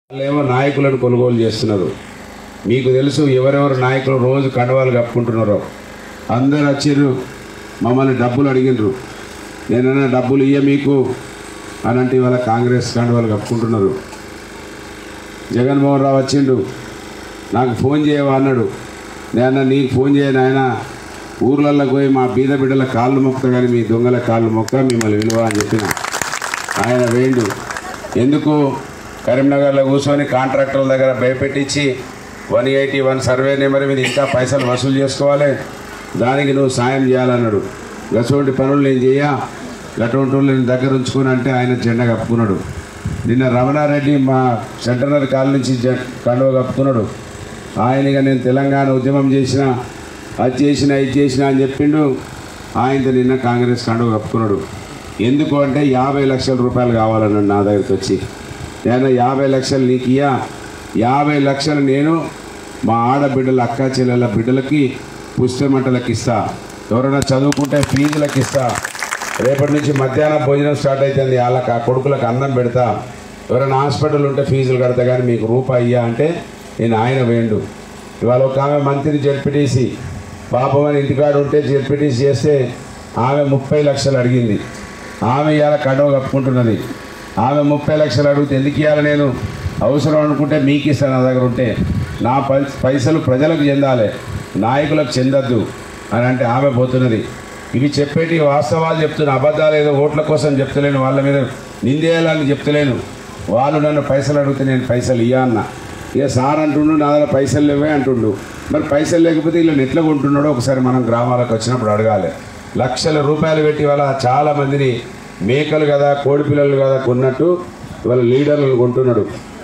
వాళ్ళేమో నాయకులను కొనుగోలు చేస్తున్నారు మీకు తెలుసు ఎవరెవరు నాయకులు రోజు కండవాలు కప్పుకుంటున్నారో అందరు వచ్చిర్రు మమ్మల్ని డబ్బులు అడిగినరు నేనన్నా డబ్బులు ఇయ్య మీకు అని అంటే ఇవాళ కాంగ్రెస్ కండవాలు కప్పుకుంటున్నారు జగన్మోహన్ రావు వచ్చిండు నాకు ఫోన్ చేయవా అన్నాడు నేను నీకు ఫోన్ చేయను ఆయన ఊర్లలోకి పోయి మా బీద బిడ్డల కాళ్ళు మొక్క కానీ మీ దొంగల కాళ్ళు మొక్క మిమ్మల్ని విలువ అని చెప్పిన ఆయన వేయండు ఎందుకు కరీంనగర్లో కూర్చొని కాంట్రాక్టర్ల దగ్గర భయపెట్టించి one eighty one survey number మీద ఇంకా పైసలు వసూలు చేసుకోవాలి దానికి నువ్వు సాయం చేయాలన్నాడు గటువంటి పనులు నేను చేయ గటువంటి వాళ్ళు నేను దగ్గర ఉంచుకుని అంటే ఆయన జెండా కప్పుకున్నాడు నిన్న రమణారెడ్డి మా సెంటనరీ కాల్ నుంచి జె- కండువ కప్పుకున్నాడు ఆయనగా నేను తెలంగాణ ఉద్యమం చేసిన అది చేసిన ఇది చేసిన అని చెప్పిండు ఆయనతో నిన్న కాంగ్రెస్ కండువ కప్పుకున్నాడు ఎందుకు అంటే యాభై లక్షల రూపాయలు కావాలన్నాడు నా దగ్గరికి వచ్చి నేను యాభై లక్షలు నీకు ఇయ్యా యాభై లక్షలు నేను మా ఆడబిడ్డల అక్క చెల్లెల బిడ్డలకి పుస్తమంటలకు ఇస్తా ఎవరైనా చదువుకుంటే ఫీజులకు ఇస్తా రేపటి నుంచి మధ్యాహ్నం భోజనం స్టార్ట్ అవుతుంది వాళ్ళకి ఆ కొడుకులకు అన్నం పెడతా ఎవరైనా హాస్పిటల్ ఉంటే ఫీజులు కడతా కానీ మీకు రూపాయి ఇయ్యా అంటే నేను ఆయన వేయండు ఇవాళ ఒక ఆమె మంత్రి జడ్పీటీసీ పాపం అని ఇంటికాడ ఉంటే జడ్పీటీసీ చేస్తే ఆమె ముప్పై లక్షలు అడిగింది ఆమె ఇవాళ కండవ కప్పుకుంటున్నది ఆమె ముప్పై లక్షలు అడిగితే ఎందుకు ఇవ్వాలి నేను అవసరం అనుకుంటే మీకు ఇస్తాను నా దగ్గర ఉంటే నా పై- పైసలు ప్రజలకు చెందాలి నాయకులకు చెందద్దు అని అంటే ఆమె పోతున్నది ఇవి చెప్పేటి వాస్తవాలు చెప్తున్న అబద్ధాలు ఏదో ఓట్ల కోసం చెప్తలేను వాళ్ళ మీద నిందేయాలని చెప్తలేను వాళ్ళు నన్ను పైసలు అడిగితే నేను పైసలు ఇయ్యా అన్న ఇక సార్ అంటుండు నా దగ్గర పైసలు లేవే అంటుండు మరి పైసలు లేకపోతే వీళ్ళని ఎట్లా కొంటున్నాడో ఒకసారి మనం గ్రామాలకు వచ్చినప్పుడు అడగాలి లక్షల రూపాయలు పెట్టి ఇవాళ చాలా మందిని మేకలు కదా కోడి పిల్లలు కదా కొన్నట్టు ఇవాళ లీడర్లు కొంటున్నాడు